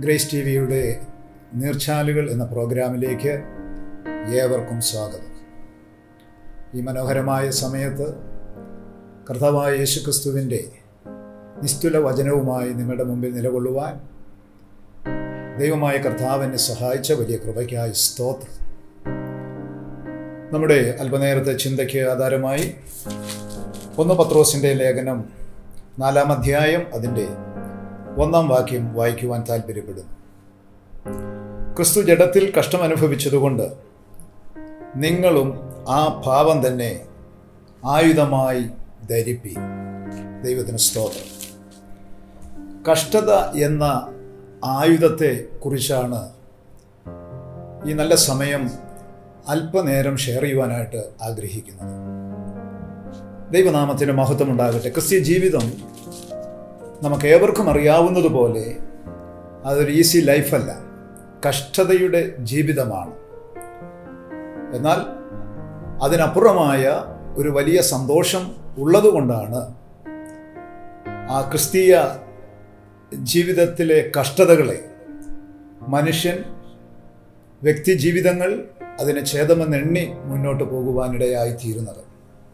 Grace T വിയുടെ നീർച്ചാലുകൾ എന്ന പ്രോഗ്രാമിലേക്ക് ഏവർക്കും സ്വാഗതം ഈ മനോഹരമായ സമയത്ത് കർത്താവായ യേശുക്രിസ്തുവിൻ്റെ നിസ്തുല വചനവുമായി നിങ്ങളുടെ മുമ്പിൽ നിലകൊള്ളുവാൻ ദൈവമായ കർത്താവിനെ സഹായിച്ച വലിയ കൃപയ്ക്കായി സ്തോത്രം നമ്മുടെ അല്പനേരത്തെ ചിന്തയ്ക്ക് ആധാരമായി ഒന്ന് പത്രോസിൻ്റെ ലേഖനം നാലാം അധ്യായം അതിൻ്റെ ഒന്നാം വാക്യം വായിക്കുവാൻ താല്പര്യപ്പെടുന്നു ക്രിസ്തു ജഡത്തിൽ കഷ്ടം അനുഭവിച്ചതുകൊണ്ട് നിങ്ങളും ആ ഭാവം തന്നെ ആയുധമായി ധരിപ്പി ദൈവത്തിന് സ്തോത്രം കഷ്ടത എന്ന ആയുധത്തെ കുറിച്ചാണ് ഈ നല്ല സമയം അല്പനേരം ഷെയർ ചെയ്യുവാനായിട്ട് ആഗ്രഹിക്കുന്നത് ദൈവനാമത്തിന് മഹത്വം ഉണ്ടാകട്ടെ ക്രിസ്ത്യ ജീവിതം നമുക്ക് ഏവർക്കും അറിയാവുന്നതുപോലെ അതൊരു ഈസി ലൈഫല്ല കഷ്ടതയുടെ ജീവിതമാണ് എന്നാൽ അതിനപ്പുറമായ ഒരു വലിയ സന്തോഷം ഉള്ളതുകൊണ്ടാണ് ആ ക്രിസ്തീയ ജീവിതത്തിലെ കഷ്ടതകളെ മനുഷ്യൻ വ്യക്തി ജീവിതങ്ങൾ അതിനെ ഛേദമെന്നെണ്ണി മുന്നോട്ട് പോകുവാനിടയായിത്തീരുന്നത്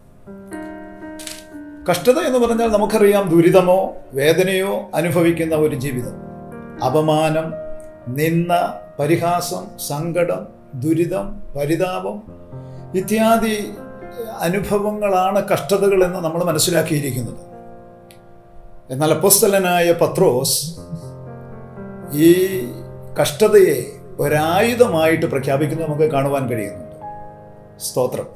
കഷ്ടത എന്ന് പറഞ്ഞാൽ നമുക്കറിയാം ദുരിതമോ വേദനയോ അനുഭവിക്കുന്ന ഒരു ജീവിതം അപമാനം നിന്ന പരിഹാസം സങ്കടം ദുരിതം പരിതാപം ഇത്യാദി അനുഭവങ്ങളാണ് കഷ്ടതകൾ എന്ന് നമ്മൾ മനസ്സിലാക്കിയിരിക്കുന്നത് എന്നാൽ അപ്പോസ്തലനായ പത്രോസ് ഈ കഷ്ടതയെ ഒരായുധമായിട്ട് പ്രഖ്യാപിക്കുന്നത് നമുക്ക് കാണുവാൻ കഴിയുന്നുണ്ട് സ്തോത്രം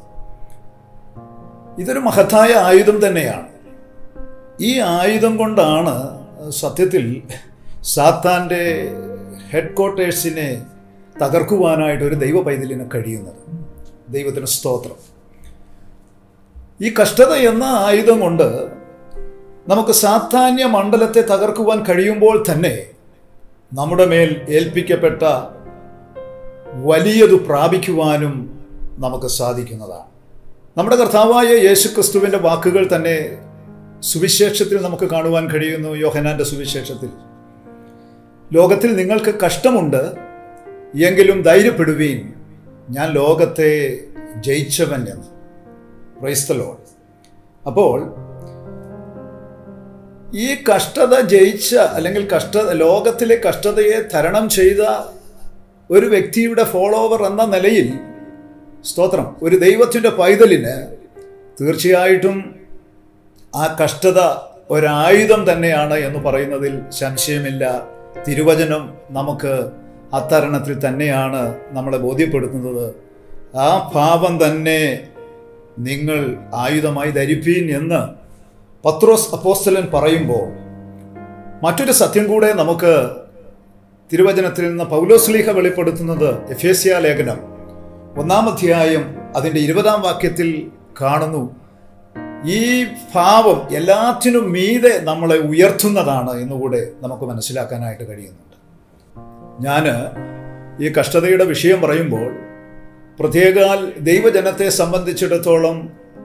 ഇതൊരു മഹത്തായ ആയുധം തന്നെയാണ് ഈ ആയുധം കൊണ്ടാണ് സത്യത്തിൽ സാത്താൻ്റെ ഹെഡ് ക്വാർട്ടേഴ്സിനെ തകർക്കുവാനായിട്ട് ഒരു ദൈവ പൈതലിന് കഴിയുന്നത് ദൈവത്തിന് സ്തോത്രം ഈ കഷ്ടത എന്ന ആയുധം കൊണ്ട് നമുക്ക് സാധാന്യ മണ്ഡലത്തെ തകർക്കുവാൻ കഴിയുമ്പോൾ തന്നെ നമ്മുടെ മേൽ ഏൽപ്പിക്കപ്പെട്ട വലിയതു പ്രാപിക്കുവാനും നമുക്ക് സാധിക്കുന്നതാണ് നമ്മുടെ കർത്താവായ യേശു ക്രിസ്തുവിൻ്റെ വാക്കുകൾ തന്നെ സുവിശേഷത്തിൽ നമുക്ക് കാണുവാൻ കഴിയുന്നു യോഹനാന്റെ സുവിശേഷത്തിൽ ലോകത്തിൽ നിങ്ങൾക്ക് കഷ്ടമുണ്ട് എങ്കിലും ധൈര്യപ്പെടുവീൻ ഞാൻ ലോകത്തെ ജയിച്ചവൻ എന്ന് ക്രൈസ്തലോൺ അപ്പോൾ ഈ കഷ്ടത ജയിച്ച അല്ലെങ്കിൽ കഷ്ട ലോകത്തിലെ കഷ്ടതയെ തരണം ചെയ്ത ഒരു വ്യക്തിയുടെ ഫോളോവർ എന്ന നിലയിൽ സ്തോത്രം ഒരു ദൈവത്തിൻ്റെ പൈതലിന് തീർച്ചയായിട്ടും ആ കഷ്ടത ഒരായുധം തന്നെയാണ് എന്ന് പറയുന്നതിൽ സംശയമില്ല തിരുവചനം നമുക്ക് അത്തരണത്തിൽ തന്നെയാണ് നമ്മളെ ബോധ്യപ്പെടുത്തുന്നത് ആ ഭാവം തന്നെ നിങ്ങൾ ആയുധമായി ധരിപ്പീൻ എന്ന് പത്രോസ് അപ്പോസ്തലൻ പറയുമ്പോൾ മറ്റൊരു സത്യം കൂടെ നമുക്ക് തിരുവചനത്തിൽ നിന്ന് പൗലോസ്ലീഹ വെളിപ്പെടുത്തുന്നത് എഫേസ്യ ലേഖനം ഒന്നാം അധ്യായം അതിൻ്റെ ഇരുപതാം വാക്യത്തിൽ കാണുന്നു ഈ ഭാവം എല്ലാറ്റിനും മീതെ നമ്മളെ ഉയർത്തുന്നതാണ് എന്നുകൂടെ നമുക്ക് മനസ്സിലാക്കാനായിട്ട് കഴിയുന്നുണ്ട് ഞാൻ ഈ കഷ്ടതയുടെ വിഷയം പറയുമ്പോൾ പ്രത്യേകാൽ ദൈവജനത്തെ സംബന്ധിച്ചിടത്തോളം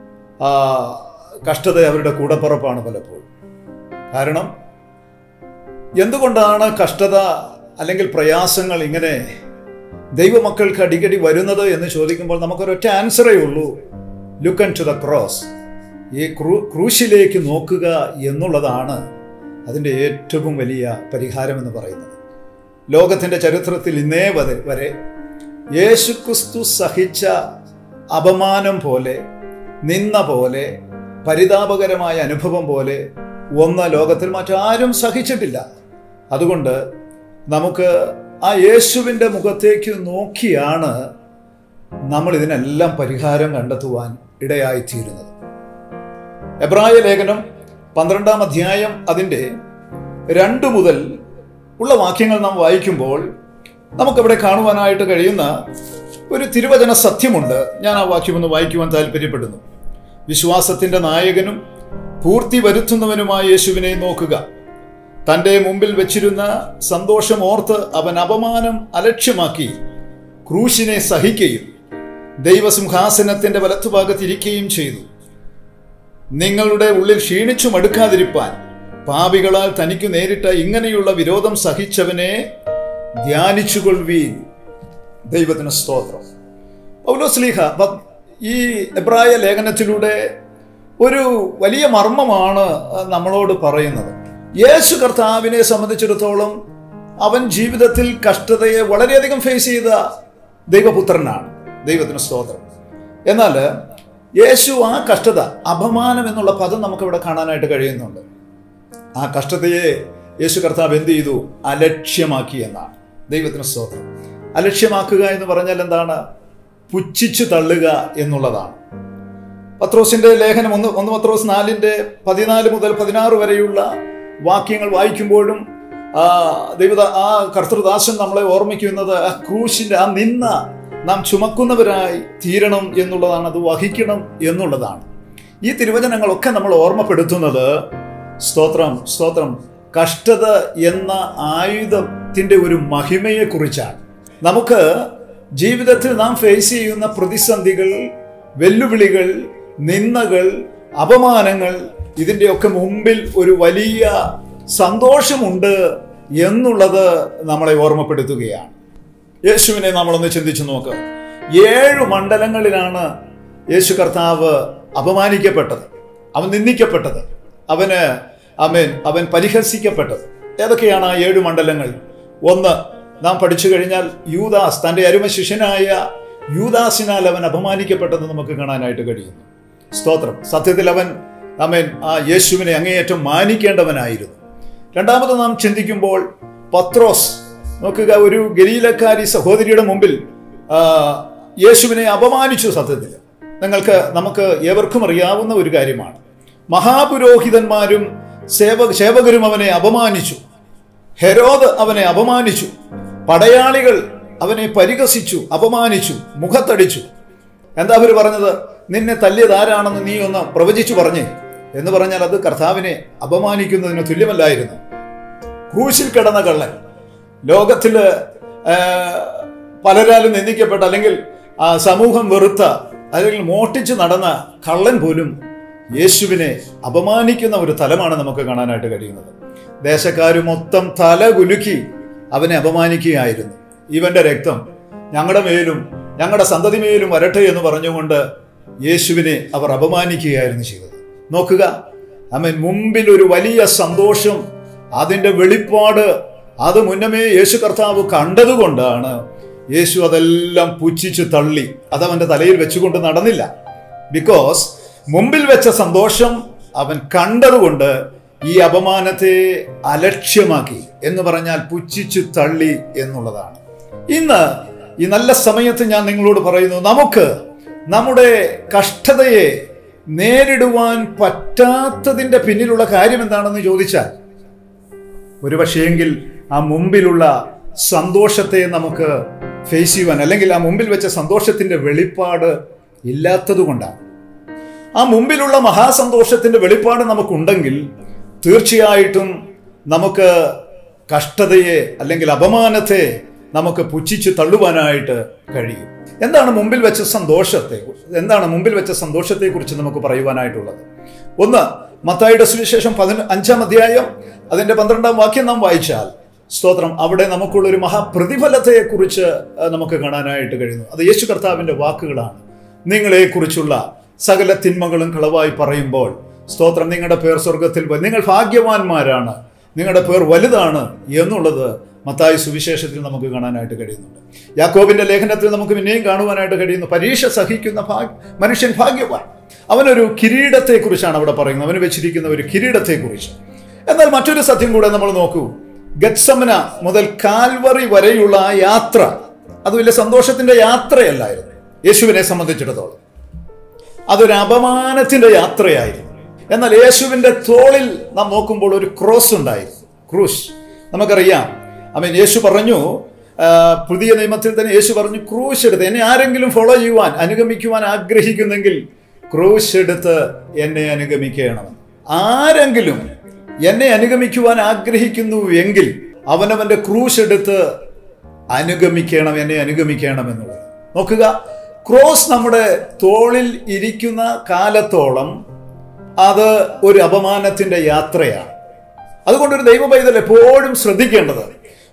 കഷ്ടത അവരുടെ കൂടപ്പുറപ്പാണ് പലപ്പോഴും കാരണം എന്തുകൊണ്ടാണ് കഷ്ടത അല്ലെങ്കിൽ പ്രയാസങ്ങൾ ഇങ്ങനെ ദൈവമക്കൾക്ക് അടിക്കടി വരുന്നത് എന്ന് ചോദിക്കുമ്പോൾ നമുക്കൊരൊറ്റ ആൻസറേ ഉള്ളൂ ലുക്ക് ടു ദ ക്രോസ് ഈ ക്രൂ ക്രൂശിലേക്ക് നോക്കുക എന്നുള്ളതാണ് അതിൻ്റെ ഏറ്റവും വലിയ പരിഹാരം എന്ന് പറയുന്നത് ലോകത്തിൻ്റെ ചരിത്രത്തിൽ ഇന്നേ വരെ വരെ യേശുക്രിസ്തു സഹിച്ച അപമാനം പോലെ നിന്ന പോലെ പരിതാപകരമായ അനുഭവം പോലെ ഒന്ന് ലോകത്തിൽ മറ്റാരും സഹിച്ചിട്ടില്ല അതുകൊണ്ട് നമുക്ക് ആ യേശുവിൻ്റെ മുഖത്തേക്ക് നോക്കിയാണ് നമ്മൾ ഇതിനെല്ലാം പരിഹാരം കണ്ടെത്തുവാൻ ഇടയായിത്തീരുന്നത് എബ്രായ ലേഖനം പന്ത്രണ്ടാം അധ്യായം അതിൻ്റെ രണ്ട് മുതൽ ഉള്ള വാക്യങ്ങൾ നാം വായിക്കുമ്പോൾ നമുക്കവിടെ കാണുവാനായിട്ട് കഴിയുന്ന ഒരു തിരുവചന സത്യമുണ്ട് ഞാൻ ആ വാക്യം ഒന്ന് വായിക്കുവാൻ താല്പര്യപ്പെടുന്നു വിശ്വാസത്തിന്റെ നായകനും പൂർത്തി വരുത്തുന്നവനുമായ യേശുവിനെ നോക്കുക തൻ്റെ മുമ്പിൽ വെച്ചിരുന്ന സന്തോഷം ഓർത്ത് അവൻ അപമാനം അലക്ഷ്യമാക്കി ക്രൂശിനെ സഹിക്കുകയും ദൈവസിംഹാസനത്തിന്റെ വലത്തുഭാഗത്തിരിക്കുകയും ചെയ്തു നിങ്ങളുടെ ഉള്ളിൽ ക്ഷീണിച്ചു മടുക്കാതിരിപ്പാൻ പാപികളാൽ തനിക്ക് നേരിട്ട ഇങ്ങനെയുള്ള വിരോധം സഹിച്ചവനെ ധ്യാനിച്ചുകൊള്ളുവീൻ ദൈവത്തിന് സ്തോത്രം പൗലോസ്ലീഹ ഈ എബ്രായ ലേഖനത്തിലൂടെ ഒരു വലിയ മർമ്മമാണ് നമ്മളോട് പറയുന്നത് യേശു കർത്താവിനെ സംബന്ധിച്ചിടത്തോളം അവൻ ജീവിതത്തിൽ കഷ്ടതയെ വളരെയധികം ഫേസ് ചെയ്ത ദൈവപുത്രനാണ് ദൈവത്തിന് സ്തോത്രം എന്നാൽ യേശു ആ കഷ്ടത അപമാനം എന്നുള്ള പദം നമുക്കിവിടെ കാണാനായിട്ട് കഴിയുന്നുണ്ട് ആ കഷ്ടതയെ യേശു കർത്താവ് എന്ത് ചെയ്തു അലക്ഷ്യമാക്കി എന്നാണ് ദൈവത്തിന് സ്തോത്രം അലക്ഷ്യമാക്കുക എന്ന് പറഞ്ഞാൽ എന്താണ് പുച്ഛിച്ചു തള്ളുക എന്നുള്ളതാണ് പത്രോസിന്റെ ലേഖനം ഒന്ന് ഒന്ന് പത്രോസ് നാലിന്റെ പതിനാല് മുതൽ പതിനാറ് വരെയുള്ള വാക്യങ്ങൾ വായിക്കുമ്പോഴും ആ ദൈവത ആ കർത്തൃദാസൻ നമ്മളെ ഓർമ്മിക്കുന്നത് ആ ക്രൂശിന്റെ ആ നിന്ന നാം ചുമക്കുന്നവരായി തീരണം എന്നുള്ളതാണ് അത് വഹിക്കണം എന്നുള്ളതാണ് ഈ തിരുവചനങ്ങളൊക്കെ നമ്മൾ ഓർമ്മപ്പെടുത്തുന്നത് സ്തോത്രം സ്തോത്രം കഷ്ടത എന്ന ആയുധത്തിന്റെ ഒരു മഹിമയെക്കുറിച്ചാണ് നമുക്ക് ജീവിതത്തിൽ നാം ഫേസ് ചെയ്യുന്ന പ്രതിസന്ധികൾ വെല്ലുവിളികൾ നിന്ദകൾ അപമാനങ്ങൾ ഇതിൻ്റെയൊക്കെ മുമ്പിൽ ഒരു വലിയ സന്തോഷമുണ്ട് എന്നുള്ളത് നമ്മളെ ഓർമ്മപ്പെടുത്തുകയാണ് യേശുവിനെ നമ്മളൊന്ന് ചിന്തിച്ചു നോക്കുക ഏഴു മണ്ഡലങ്ങളിലാണ് യേശു കർത്താവ് അപമാനിക്കപ്പെട്ടത് അവൻ നിന്ദിക്കപ്പെട്ടത് അവന് അവൻ അവൻ പരിഹസിക്കപ്പെട്ടത് ഏതൊക്കെയാണ് ആ ഏഴു മണ്ഡലങ്ങൾ ഒന്ന് നാം പഠിച്ചു കഴിഞ്ഞാൽ യൂദാസ് തൻ്റെ അരുമ ശിഷ്യനായ യൂദാസിനാൽ അവൻ അപമാനിക്കപ്പെട്ടത് നമുക്ക് കാണാനായിട്ട് കഴിയുന്നു സ്തോത്രം സത്യത്തിൽ അവൻ അവൻ ആ യേശുവിനെ അങ്ങേയറ്റം മാനിക്കേണ്ടവനായിരുന്നു രണ്ടാമത് നാം ചിന്തിക്കുമ്പോൾ പത്രോസ് നോക്കുക ഒരു ഗലീലക്കാരി സഹോദരിയുടെ മുമ്പിൽ ആ, യേശുവിനെ അപമാനിച്ചു സത്യത്തിൽ നിങ്ങൾക്ക് നമുക്ക് ഏവർക്കും അറിയാവുന്ന ഒരു കാര്യമാണ് മഹാപുരോഹിതന്മാരും സേവ സേവകരും അവനെ അപമാനിച്ചു ഹെരോദ് അവനെ അപമാനിച്ചു പടയാളികൾ അവനെ പരിഹസിച്ചു അപമാനിച്ചു മുഖത്തടിച്ചു എന്താ അവർ പറഞ്ഞത് നിന്നെ തല്ലിയത് ആരാണെന്ന് നീ ഒന്ന് പ്രവചിച്ചു പറഞ്ഞേ എന്ന് പറഞ്ഞാൽ അത് കർത്താവിനെ അപമാനിക്കുന്നതിന് തുല്യമല്ലായിരുന്നു ക്രൂശിൽ കിടന്ന കള്ളൻ ലോകത്തില് ആ, പലരാലും നിന്ദിക്കപ്പെട്ട അല്ലെങ്കിൽ ആ, സമൂഹം വെറുത്ത അല്ലെങ്കിൽ മോഷ്ടിച്ച് നടന്ന കള്ളൻ പോലും യേശുവിനെ അപമാനിക്കുന്ന ഒരു തലമാണ് നമുക്ക് കാണാനായിട്ട് കഴിയുന്നത് ദേശക്കാർ മൊത്തം തല കുലുക്കി അവനെ അപമാനിക്കുകയായിരുന്നു ഇവന്റെ രക്തം ഞങ്ങളുടെ മേലും ഞങ്ങളുടെ സന്തതി മേലും വരട്ടെ എന്ന് പറഞ്ഞുകൊണ്ട് യേശുവിനെ അവർ അപമാനിക്കുകയായിരുന്നു ചെയ്തത് നോക്കുക അവൻ മുമ്പിൽ ഒരു വലിയ സന്തോഷം അതിന്റെ വെളിപ്പാട് അത് മുന്നമേ യേശു കർത്താവ് കണ്ടതുകൊണ്ടാണ് യേശു അതെല്ലാം പുച്ഛിച്ച് തള്ളി അതവന്റെ തലയിൽ വെച്ചുകൊണ്ട് നടന്നില്ല ബിക്കോസ് മുമ്പിൽ വെച്ച സന്തോഷം അവൻ കണ്ടതുകൊണ്ട് ഈ അപമാനത്തെ അലക്ഷ്യമാക്കി എന്ന് പറഞ്ഞാൽ പുച്ഛിച്ചു തള്ളി എന്നുള്ളതാണ് ഇന്ന് ഈ നല്ല സമയത്ത് ഞാൻ നിങ്ങളോട് പറയുന്നു നമുക്ക് നമ്മുടെ കഷ്ടതയെ നേരിടുവാൻ പറ്റാത്തതിന്റെ പിന്നിലുള്ള കാര്യം എന്താണെന്ന് ചോദിച്ചാൽ ഒരു പക്ഷേയെങ്കിൽ ആ മുമ്പിലുള്ള സന്തോഷത്തെ നമുക്ക് ഫേസ് ചെയ്യുവാൻ അല്ലെങ്കിൽ ആ മുമ്പിൽ വെച്ച സന്തോഷത്തിന്റെ വെളിപ്പാട് ഇല്ലാത്തത് കൊണ്ടാണ് ആ മുമ്പിലുള്ള മഹാസന്തോഷത്തിന്റെ വെളിപ്പാട് നമുക്കുണ്ടെങ്കിൽ തീർച്ചയായിട്ടും നമുക്ക് കഷ്ടതയെ അല്ലെങ്കിൽ അപമാനത്തെ നമുക്ക് പുച്ഛിച്ച് തള്ളുവാനായിട്ട് കഴിയും എന്താണ് മുമ്പിൽ വെച്ച സന്തോഷത്തെ എന്താണ് മുമ്പിൽ വെച്ച സന്തോഷത്തെ കുറിച്ച് നമുക്ക് പറയുവാനായിട്ടുള്ളത് ഒന്ന് മത്തായിയുടെ സുവിശേഷം പതിന അഞ്ചാം അധ്യായം അതിന്റെ പന്ത്രണ്ടാം വാക്യം നാം വായിച്ചാൽ സ്തോത്രം അവിടെ നമുക്കുള്ള ഒരു മഹാപ്രതിഫലത്തെ കുറിച്ച് നമുക്ക് കാണാനായിട്ട് കഴിയുന്നു അത് യേശു കർത്താവിന്റെ വാക്കുകളാണ് നിങ്ങളെ കുറിച്ചുള്ള സകല തിന്മകളും കളവായി പറയുമ്പോൾ സ്തോത്രം നിങ്ങളുടെ പേർ സ്വർഗത്തിൽ വ- നിങ്ങൾ ഭാഗ്യവാന്മാരാണ് നിങ്ങളുടെ പേർ വലുതാണ് എന്നുള്ളത് മത്തായി സുവിശേഷത്തിൽ നമുക്ക് കാണാനായിട്ട് കഴിയുന്നുണ്ട് യാക്കോബിന്റെ ലേഖനത്തിൽ നമുക്ക് പിന്നെയും കാണുവാനായിട്ട് കഴിയുന്നു പരീക്ഷ സഹിക്കുന്ന ഭാഗ്യ മനുഷ്യൻ ഭാഗ്യവാൻ അവനൊരു കിരീടത്തെക്കുറിച്ചാണ് അവിടെ പറയുന്നത് അവന് വെച്ചിരിക്കുന്ന ഒരു കിരീടത്തെക്കുറിച്ച് എന്നാൽ മറ്റൊരു സത്യം കൂടെ നമ്മൾ നോക്കൂ ഗത്സമന മുതൽ കാൽവറി വരെയുള്ള ആ യാത്ര അത് വലിയ സന്തോഷത്തിന്റെ യാത്രയല്ലായിരുന്നു യേശുവിനെ സംബന്ധിച്ചിടത്തോളം അതൊരു അപമാനത്തിന്റെ യാത്രയായിരുന്നു എന്നാൽ യേശുവിന്റെ തോളിൽ നാം നോക്കുമ്പോൾ ഒരു ക്രോസ് ഉണ്ടായിരുന്നു ക്രൂശ് നമുക്കറിയാം അവൻ യേശു പറഞ്ഞു ആ, പുതിയ നിയമത്തിൽ തന്നെ യേശു പറഞ്ഞു ക്രൂശ് എടുത്ത് എന്നെ ആരെങ്കിലും ഫോളോ ചെയ്യുവാൻ അനുഗമിക്കുവാൻ ആഗ്രഹിക്കുന്നെങ്കിൽ ക്രൂശ് എടുത്ത് എന്നെ അനുഗമിക്കണം ആരെങ്കിലും എന്നെ അനുഗമിക്കുവാൻ ആഗ്രഹിക്കുന്നു എങ്കിൽ അവനവന്റെ ക്രൂശ് എടുത്ത് അനുഗമിക്കണം എന്നെ അനുഗമിക്കണം എന്നുള്ളത് നോക്കുക ക്രോസ് നമ്മുടെ തോളിൽ ഇരിക്കുന്ന കാലത്തോളം അത് ഒരു അപമാനത്തിന്റെ യാത്രയാണ് അതുകൊണ്ട് ഒരു ദൈവ പൈതൽ എപ്പോഴും ശ്രദ്ധിക്കേണ്ടത്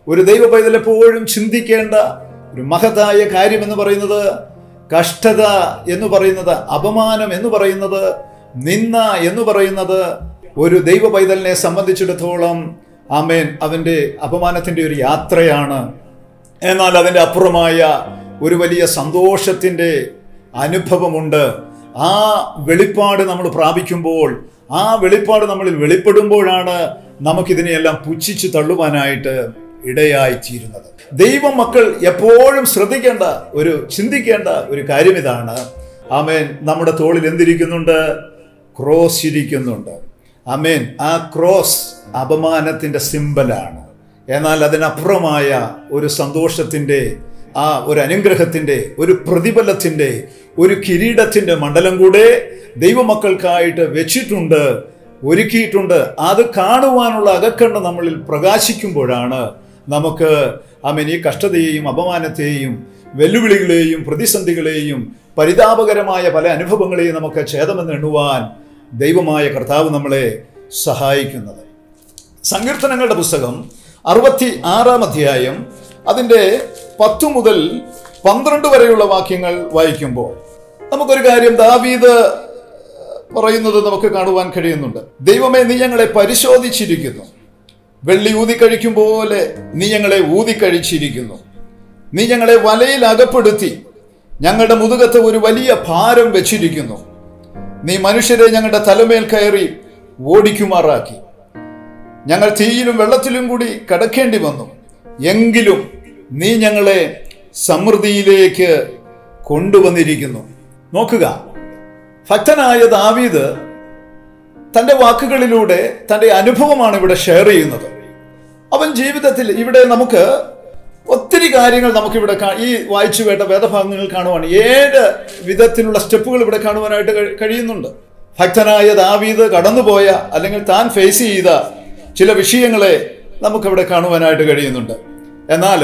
ഒരു ദൈവ പൈതൽ എപ്പോഴും ചിന്തിക്കേണ്ട ഒരു മഹത്തായ കാര്യം എന്ന് പറയുന്നത് കഷ്ടത എന്ന് പറയുന്നത് അപമാനം എന്ന് പറയുന്നത് നിന്ന എന്ന് പറയുന്നത് ഒരു ദൈവ പൈതലിനെ സംബന്ധിച്ചിടത്തോളം ആമേൻ അവൻ്റെ അപമാനത്തിൻ്റെ ഒരു യാത്രയാണ് എന്നാൽ അതിൻ്റെ അപ്പുറമായ ഒരു വലിയ സന്തോഷത്തിൻ്റെ അനുഭവമുണ്ട് ആ വെളിപ്പാട് നമ്മൾ പ്രാപിക്കുമ്പോൾ ആ വെളിപ്പാട് നമ്മളിൽ വെളിപ്പെടുമ്പോഴാണ് നമുക്കിതിനെയെല്ലാം പുച്ഛിച്ച് തള്ളുവാനായിട്ട് ഇടയായി തീരുന്നത് ദൈവം മക്കൾ എപ്പോഴും ശ്രദ്ധിക്കേണ്ട ഒരു ചിന്തിക്കേണ്ട ഒരു കാര്യം ഇതാണ് ആമേൻ നമ്മുടെ തോളിൽ എന്തിരിക്കുന്നുണ്ട് ക്രോസ് ഇരിക്കുന്നുണ്ട് ആമേൻ ആ ക്രോസ് അപമാനത്തിൻ്റെ സിമ്പലാണ് എന്നാൽ അതിനപ്പുറമായ ഒരു സന്തോഷത്തിൻ്റെ ആ ഒരു അനുഗ്രഹത്തിൻ്റെ ഒരു പ്രതിഫലത്തിൻ്റെ ഒരു കിരീടത്തിൻ്റെ മണ്ഡലം കൂടെ ദൈവമക്കൾക്കായിട്ട് വെച്ചിട്ടുണ്ട് ഒരുക്കിയിട്ടുണ്ട് അത് കാണുവാനുള്ള അകക്കണ്ണ് നമ്മളിൽ പ്രകാശിക്കുമ്പോഴാണ് നമുക്ക് ആമേൻ ഈ കഷ്ടതയെയും അപമാനത്തെയും വെല്ലുവിളികളെയും പ്രതിസന്ധികളെയും പരിതാപകരമായ പല അനുഭവങ്ങളെയും നമുക്ക് ഛേദമെന്ന് എണ്ണുവാൻ ദൈവമായ കർത്താവ് നമ്മളെ സഹായിക്കുന്നത് സങ്കീർത്തനങ്ങളുടെ പുസ്തകം അറുപത്തി ആറാം അധ്യായം അതിൻ്റെ പത്തു മുതൽ പന്ത്രണ്ട് വരെയുള്ള വാക്യങ്ങൾ വായിക്കുമ്പോൾ നമുക്കൊരു കാര്യം ദാവീദ് പറയുന്നത് നമുക്ക് കാണുവാൻ കഴിയുന്നുണ്ട് ദൈവമേ നീ ഞങ്ങളെ പരിശോധിച്ചിരിക്കുന്നു വെള്ളി ഊതിക്കഴിക്കും പോലെ നീ ഞങ്ങളെ ഊതിക്കഴിച്ചിരിക്കുന്നു നീ ഞങ്ങളെ വലയിൽ അകപ്പെടുത്തി ഞങ്ങളുടെ മുതുകത്ത് ഒരു വലിയ ഭാരം വെച്ചിരിക്കുന്നു നീ മനുഷ്യരെ ഞങ്ങളുടെ തലമേൽ കയറി ഓടിക്കുമാറാക്കി ഞങ്ങൾ തീയിലും വെള്ളത്തിലും കൂടി കടക്കേണ്ടി വന്നു എങ്കിലും നീ ഞങ്ങളെ സമൃദ്ധിയിലേക്ക് കൊണ്ടുവന്നിരിക്കുന്നു നോക്കുക ഭക്തനായ ദാവീദ് തൻ്റെ വാക്കുകളിലൂടെ തൻ്റെ അനുഭവമാണ് ഇവിടെ ഷെയർ ചെയ്യുന്നത് അവൻ ജീവിതത്തിൽ ഇവിടെ നമുക്ക് ഒത്തിരി കാര്യങ്ങൾ നമുക്കിവിടെ കാ- ഈ വായിച്ചു കേട്ട വേദഭാഗങ്ങൾ കാണുവാണ് ഏഴ് വിധത്തിലുള്ള സ്റ്റെപ്പുകൾ ഇവിടെ കാണുവാനായിട്ട് കഴി- കഴിയുന്നുണ്ട് ഭക്തനായ ദാവീദ് കടന്നുപോയ അല്ലെങ്കിൽ താൻ ഫേസ് ചെയ്ത ചില വിഷയങ്ങളെ നമുക്കിവിടെ കാണുവാനായിട്ട് കഴിയുന്നുണ്ട് എന്നാൽ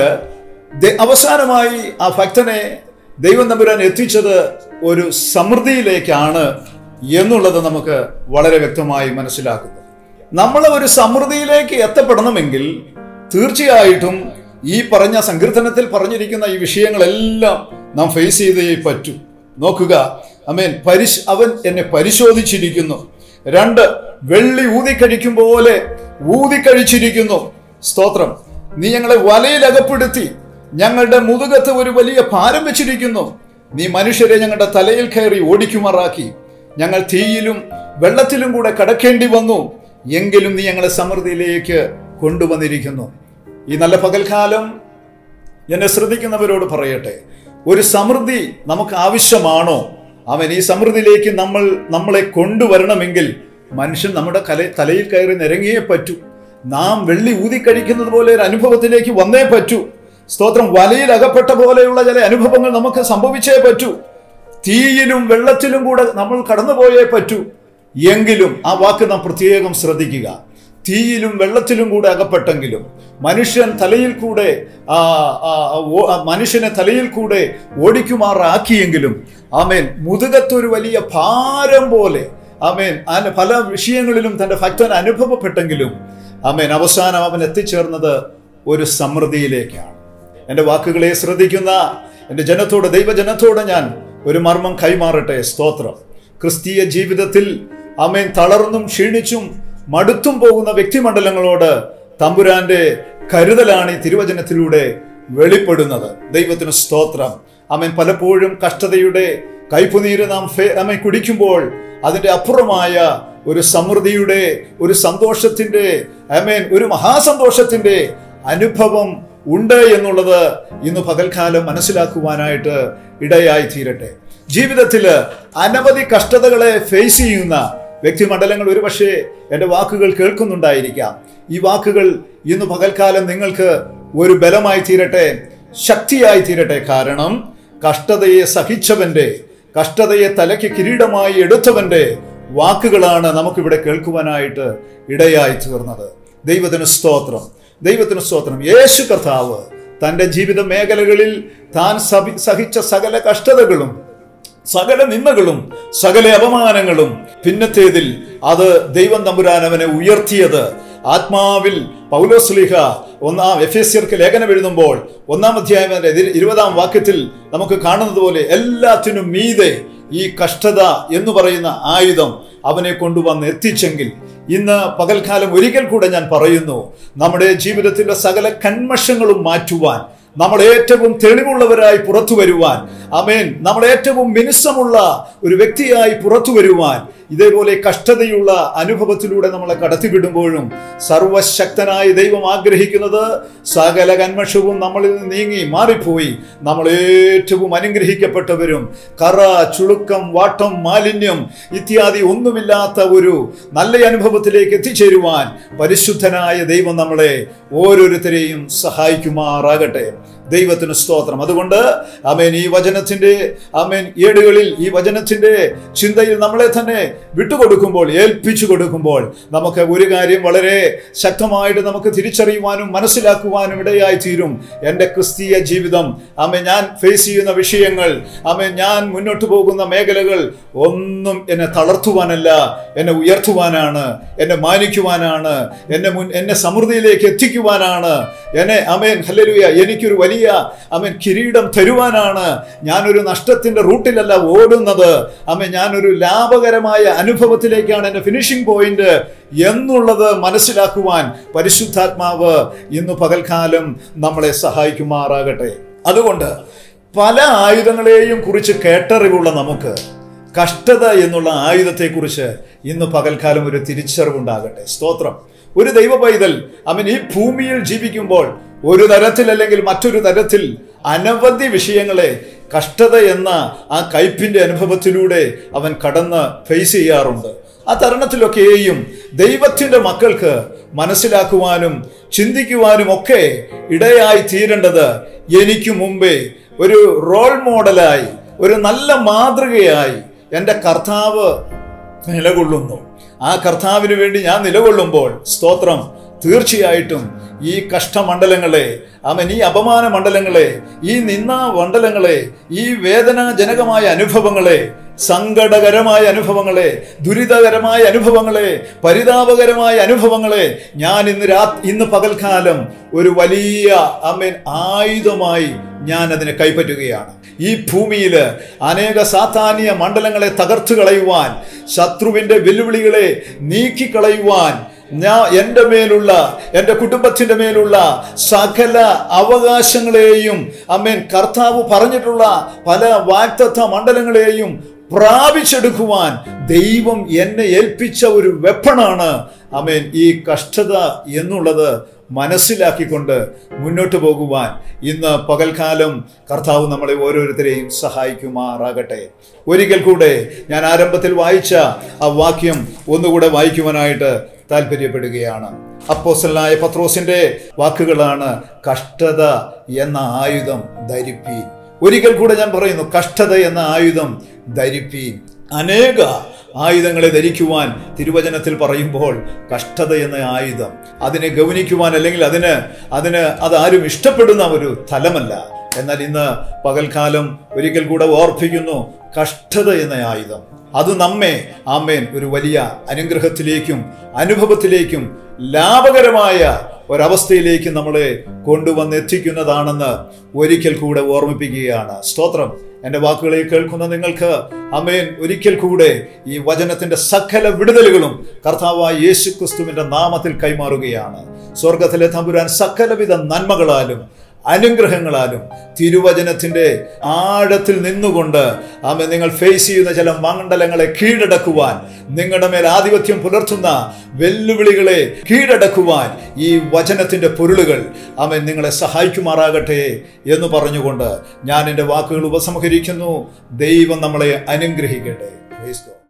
ദ- അവസാനമായി ആ ഭക്തനെ ദൈവം തമ്പുരാൻ എത്തിച്ചത് ഒരു സമൃദ്ധിയിലേക്കാണ് എന്നുള്ളത് നമുക്ക് വളരെ വ്യക്തമായി മനസ്സിലാക്കുന്നു നമ്മൾ ഒരു സമൃദ്ധിയിലേക്ക് എത്തപ്പെടണമെങ്കിൽ തീർച്ചയായിട്ടും ഈ പറഞ്ഞ സങ്കീർത്തനത്തിൽ പറഞ്ഞിരിക്കുന്ന ഈ വിഷയങ്ങളെല്ലാം നാം ഫേസ് ചെയ്തേ പറ്റൂ നോക്കുക അമേൻ പരിശ് അവൻ എന്നെ പരിശോധിച്ചിരിക്കുന്നു രണ്ട് വെള്ളി ഊതിക്കഴിക്കും പോലെ ഊതിക്കഴിച്ചിരിക്കുന്നു സ്തോത്രം നീ ഞങ്ങളെ വലയിൽ അകപ്പെടുത്തി ഞങ്ങളുടെ മുതുകത്ത് ഒരു വലിയ ഭാരം വെച്ചിരിക്കുന്നു നീ മനുഷ്യരെ ഞങ്ങളുടെ തലയിൽ കയറി ഓടിക്കുമാറാക്കി ഞങ്ങൾ തീയിലും വെള്ളത്തിലും കൂടെ കടക്കേണ്ടി വന്നു എങ്കിലും നീ ഞങ്ങളെ സമൃദ്ധിയിലേക്ക് കൊണ്ടുവന്നിരിക്കുന്നു ഈ നല്ല പകൽക്കാലം എന്നെ ശ്രദ്ധിക്കുന്നവരോട് പറയട്ടെ ഒരു സമൃദ്ധി നമുക്ക് ആവശ്യമാണോ അവൻ ഈ സമൃദ്ധിയിലേക്ക് നമ്മൾ നമ്മളെ കൊണ്ടുവരണമെങ്കിൽ മനുഷ്യൻ നമ്മുടെ കല തലയിൽ കയറി നിരങ്ങിയേ പറ്റൂ നാം വെള്ളി ഊതിക്കഴിക്കുന്നത് പോലെ ഒരു അനുഭവത്തിലേക്ക് വന്നേ പറ്റൂ സ്തോത്രം വലയിൽ അകപ്പെട്ട പോലെയുള്ള ചില അനുഭവങ്ങൾ നമുക്ക് സംഭവിച്ചേ പറ്റൂ തീയിലും വെള്ളത്തിലും കൂടെ നമ്മൾ കടന്നുപോയേ പറ്റൂ എങ്കിലും ആ വാക്ക് നാം പ്രത്യേകം ശ്രദ്ധിക്കുക തീയിലും വെള്ളത്തിലും കൂടെ അകപ്പെട്ടെങ്കിലും മനുഷ്യൻ തലയിൽ കൂടെ ആ, ആ, ഓ- ആ മനുഷ്യനെ തലയിൽ കൂടെ ഓടിക്കുമാറാക്കിയെങ്കിലും ആമേൻ മുതുകത്തൊരു വലിയ ഭാരം പോലെ ആമേൻ അതിന് പല വിഷയങ്ങളിലും തൻ്റെ ഭക്തൻ അനുഭവപ്പെട്ടെങ്കിലും ആമേൻ അവസാനം അവൻ എത്തിച്ചേർന്നത് ഒരു സമൃദ്ധിയിലേക്കാണ് എൻ്റെ വാക്കുകളെ ശ്രദ്ധിക്കുന്ന എൻ്റെ ജനത്തോട് ദൈവജനത്തോട് ഞാൻ ഒരു മർമ്മം കൈമാറട്ടെ സ്തോത്രം ക്രിസ്തീയ ജീവിതത്തിൽ അമേൻ തളർന്നും ക്ഷീണിച്ചും മടുത്തും പോകുന്ന വ്യക്തിമണ്ഡലങ്ങളോട് തമ്പുരാന്റെ കരുതലാണ് ഈ തിരുവചനത്തിലൂടെ വെളിപ്പെടുന്നത് ദൈവത്തിന് സ്തോത്രം അമേൻ പലപ്പോഴും കഷ്ടതയുടെ കൈപ്പുനീര് നാം ഫേ- അമേൻ കുടിക്കുമ്പോൾ അതിൻ്റെ അപ്പുറമായ ഒരു സമൃദ്ധിയുടെ ഒരു സന്തോഷത്തിന്റെ അമേൻ ഒരു മഹാസന്തോഷത്തിന്റെ അനുഭവം ഉണ്ട് എന്നുള്ളത് ഇന്ന് പകൽക്കാലം മനസ്സിലാക്കുവാനായിട്ട് ഇടയായി തീരട്ടെ ജീവിതത്തിൽ അനവധി കഷ്ടതകളെ ഫേസ് ചെയ്യുന്ന വ്യക്തിമണ്ഡലങ്ങൾ ഒരുപക്ഷെ എൻ്റെ വാക്കുകൾ കേൾക്കുന്നുണ്ടായിരിക്കാം ഈ വാക്കുകൾ ഇന്ന് പകൽക്കാലം നിങ്ങൾക്ക് ഒരു ബലമായി തീരട്ടെ ശക്തിയായി തീരട്ടെ കാരണം കഷ്ടതയെ സഹിച്ചവന്റെ കഷ്ടതയെ തലയ്ക്ക് കിരീടമായി എടുത്തവന്റെ വാക്കുകളാണ് നമുക്കിവിടെ കേൾക്കുവാനായിട്ട് ഇടയായി തീർന്നത് ദൈവത്തിന് സ്തോത്രം ദൈവത്തിന് സ്തോത്രം യേശു കർത്താവ് തൻ്റെ ജീവിത മേഖലകളിൽ താൻ സഭി- സഹിച്ച സകല കഷ്ടതകളും സകല നിന്ദകളും സകല അപമാനങ്ങളും പിന്നത്തേതിൽ അത് ദൈവം തമ്പുരാൻ അവനെ ഉയർത്തിയത് ആത്മാവിൽ പൗലോസ്ലിഹ ഒന്നാം എഫേസ്യർക്ക് ലേഖനം എഴുതുമ്പോൾ ഒന്നാം അധ്യായം അതിന്റെ ഇരു- ഇരുപതാം വാക്യത്തിൽ നമുക്ക് കാണുന്നത് പോലെ എല്ലാത്തിനും മീതെ ഈ കഷ്ടത എന്ന് പറയുന്ന ആയുധം അവനെ കൊണ്ടുവന്ന് എത്തിച്ചെങ്കിൽ ഇന്ന് പകൽക്കാലം ഒരിക്കൽ കൂടെ ഞാൻ പറയുന്നു നമ്മുടെ ജീവിതത്തിന്റെ സകല കന്മഷങ്ങളും മാറ്റുവാൻ നമ്മൾ ഏറ്റവും തെളിവുള്ളവരായി പുറത്തു വരുവാൻ അമേൻ നമ്മൾ ഏറ്റവും മിനുസമുള്ള ഒരു വ്യക്തിയായി പുറത്തു വരുവാൻ ഇതേപോലെ കഷ്ടതയുള്ള അനുഭവത്തിലൂടെ നമ്മളെ കടത്തിവിടുമ്പോഴും സർവശക്തനായ ദൈവം ആഗ്രഹിക്കുന്നത് സകല കന്മഷവും നമ്മളിൽ നിന്ന് നീങ്ങി മാറിപ്പോയി നമ്മൾ ഏറ്റവും അനുഗ്രഹിക്കപ്പെട്ടവരും കറ ചുളുക്കം വാട്ടം മാലിന്യം ഇത്യാദി ഒന്നുമില്ലാത്ത ഒരു നല്ല അനുഭവത്തിലേക്ക് എത്തിച്ചേരുവാൻ പരിശുദ്ധനായ ദൈവം നമ്മളെ ഓരോരുത്തരെയും സഹായിക്കുമാറാകട്ടെ ദൈവത്തിന് സ്തോത്രം അതുകൊണ്ട് അമേൻ ഈ വചനത്തിന്റെ അമേൻ ഏടുകളിൽ ഈ വചനത്തിന്റെ ചിന്തയിൽ നമ്മളെ തന്നെ വിട്ടുകൊടുക്കുമ്പോൾ ഏൽപ്പിച്ചു കൊടുക്കുമ്പോൾ നമുക്ക് ഒരു കാര്യം വളരെ ശക്തമായിട്ട് നമുക്ക് തിരിച്ചറിയുവാനും മനസ്സിലാക്കുവാനും ഇടയായി തീരും എൻ്റെ ക്രിസ്തീയ ജീവിതം അമ്മ ഞാൻ ഫേസ് ചെയ്യുന്ന വിഷയങ്ങൾ അമ്മ ഞാൻ മുന്നോട്ട് പോകുന്ന മേഖലകൾ ഒന്നും എന്നെ തളർത്തുവാനല്ല എന്നെ ഉയർത്തുവാനാണ് എന്നെ മാനിക്കുവാനാണ് എന്നെ മുൻ എന്നെ സമൃദ്ധിയിലേക്ക് എത്തിക്കുവാനാണ് എന്നെ അമേൻ ഹല്ലേലൂയ എനിക്കൊരു വലിയ അമേൻ കിരീടം തരുവാനാണ് ഞാനൊരു നഷ്ടത്തിന്റെ റൂട്ടിലല്ല ഓടുന്നത് അമേൻ ഞാനൊരു ലാഭകരമായ അനുഭവത്തിലേക്കാണ് എൻ്റെ ഫിനിഷിംഗ് പോയിന്റ് എന്നുള്ളത് മനസ്സിലാക്കുവാൻ പരിശുദ്ധാത്മാവ് ഇന്ന് പകൽക്കാലം നമ്മളെ സഹായിക്കുമാറാകട്ടെ അതുകൊണ്ട് പല ആയുധങ്ങളെയും കുറിച്ച് കേട്ടറിവുള്ള നമുക്ക് കഷ്ടത എന്നുള്ള ആയുധത്തെക്കുറിച്ച് ഇന്ന് പകൽക്കാലം ഒരു തിരിച്ചറിവുണ്ടാകട്ടെ സ്തോത്രം ഒരു ദൈവ പൈതൽ അവൻ ഈ ഭൂമിയിൽ ജീവിക്കുമ്പോൾ ഒരു തരത്തിൽ അല്ലെങ്കിൽ മറ്റൊരു തരത്തിൽ അനവധി വിഷയങ്ങളെ കഷ്ടത എന്ന ആ കയ്പിന്റെ അനുഭവത്തിലൂടെ അവൻ കടന്ന് ഫേസ് ചെയ്യാറുണ്ട് ആ തരുണത്തിലൊക്കെയും ദൈവത്തിന്റെ മക്കൾക്ക് മനസ്സിലാക്കുവാനും ചിന്തിക്കുവാനും ഒക്കെ ഇടയായി തീരേണ്ടത് എനിക്ക് മുമ്പേ ഒരു റോൾ മോഡലായി ഒരു നല്ല മാതൃകയായി എൻ്റെ കർത്താവ് നിലകൊള്ളുന്നു ആ കർത്താവിന് വേണ്ടി ഞാൻ നിലകൊള്ളുമ്പോൾ സ്തോത്രം തീർച്ചയായിട്ടും ഈ കഷ്ടമണ്ഡലങ്ങളെ അവൻ ഈ അപമാന മണ്ഡലങ്ങളെ ഈ നിന്ന മണ്ഡലങ്ങളെ ഈ വേദനാജനകമായ അനുഭവങ്ങളെ സങ്കടകരമായ അനുഭവങ്ങളെ ദുരിതകരമായ അനുഭവങ്ങളെ പരിതാപകരമായ അനുഭവങ്ങളെ ഞാൻ ഇന്ന് രാ ഇന്ന് പകൽക്കാലം ഒരു വലിയ അമ്മൻ ആയുധമായി ഞാൻ അതിനെ കൈപ്പറ്റുകയാണ് ഈ ഭൂമിയിൽ അനേക സാധാന്യ മണ്ഡലങ്ങളെ തകർത്തു കളയുവാൻ ശത്രുവിന്റെ വെല്ലുവിളികളെ നീക്കിക്കളയുവാൻ ഞാൻ എൻ്റെ മേലുള്ള എൻ്റെ കുടുംബത്തിൻ്റെ മേലുള്ള സകല അവകാശങ്ങളെയും അമ്മേൻ കർത്താവ് പറഞ്ഞിട്ടുള്ള പല വാക്തത്വ മണ്ഡലങ്ങളെയും പ്രാപിച്ചെടുക്കുവാൻ ദൈവം എന്നെ ഏൽപ്പിച്ച ഒരു വെപ്പണാണ് അമേൻ ഈ കഷ്ടത എന്നുള്ളത് മനസ്സിലാക്കിക്കൊണ്ട് മുന്നോട്ട് പോകുവാൻ ഇന്ന് പകൽക്കാലം കർത്താവ് നമ്മളെ ഓരോരുത്തരെയും സഹായിക്കുമാറാകട്ടെ ഒരിക്കൽ കൂടെ ഞാൻ ആരംഭത്തിൽ വായിച്ച ആ വാക്യം ഒന്നുകൂടെ വായിക്കുവാനായിട്ട് താല്പര്യപ്പെടുകയാണ് അപ്പോസലായ പത്രോസിന്റെ വാക്കുകളാണ് കഷ്ടത എന്ന ആയുധം ധരിപ്പീൻ ഒരിക്കൽ കൂടെ ഞാൻ പറയുന്നു കഷ്ടത എന്ന ആയുധം ധരിപ്പീൻ അനേക ആയുധങ്ങളെ ധരിക്കുവാൻ തിരുവചനത്തിൽ പറയുമ്പോൾ കഷ്ടത എന്ന ആയുധം അതിനെ ഗൗനിക്കുവാൻ അല്ലെങ്കിൽ അതിന് അതിന് അത് ആരും ഇഷ്ടപ്പെടുന്ന ഒരു തലമല്ല എന്നാൽ ഇന്ന് പകൽക്കാലം ഒരിക്കൽ കൂടെ ഓർപ്പിക്കുന്നു കഷ്ടത എന്ന ആയുധം അത് നമ്മെ ആമേൻ ഒരു വലിയ അനുഗ്രഹത്തിലേക്കും അനുഭവത്തിലേക്കും ലാഭകരമായ ഒരവസ്ഥയിലേക്ക് നമ്മളെ കൊണ്ടുവന്ന് എത്തിക്കുന്നതാണെന്ന് ഒരിക്കൽ കൂടെ ഓർമ്മിപ്പിക്കുകയാണ് സ്തോത്രം എൻ്റെ വാക്കുകളെ കേൾക്കുന്ന നിങ്ങൾക്ക് അമേൻ ഒരിക്കൽ കൂടെ ഈ വചനത്തിന്റെ സകല വിടുതലുകളും കർത്താവായ യേശു ക്രിസ്തുവിന്റെ നാമത്തിൽ കൈമാറുകയാണ് സ്വർഗത്തിലെ തമ്പുരാൻ സകലവിധ നന്മകളാലും അനുഗ്രഹങ്ങളാലും തിരുവചനത്തിന്റെ ആഴത്തിൽ നിന്നുകൊണ്ട് ആമേ നിങ്ങൾ ഫേസ് ചെയ്യുന്ന ചില മണ്ഡലങ്ങളെ കീഴടക്കുവാൻ നിങ്ങളുടെ മേൽ ആധിപത്യം പുലർത്തുന്ന വെല്ലുവിളികളെ കീഴടക്കുവാൻ ഈ വചനത്തിന്റെ പൊരുളുകൾ ആമേ നിങ്ങളെ സഹായിക്കുമാറാകട്ടെ എന്ന് പറഞ്ഞുകൊണ്ട് ഞാൻ എൻ്റെ വാക്കുകൾ ഉപസംഹരിക്കുന്നു ദൈവം നമ്മളെ അനുഗ്രഹിക്കട്ടെ Praise God.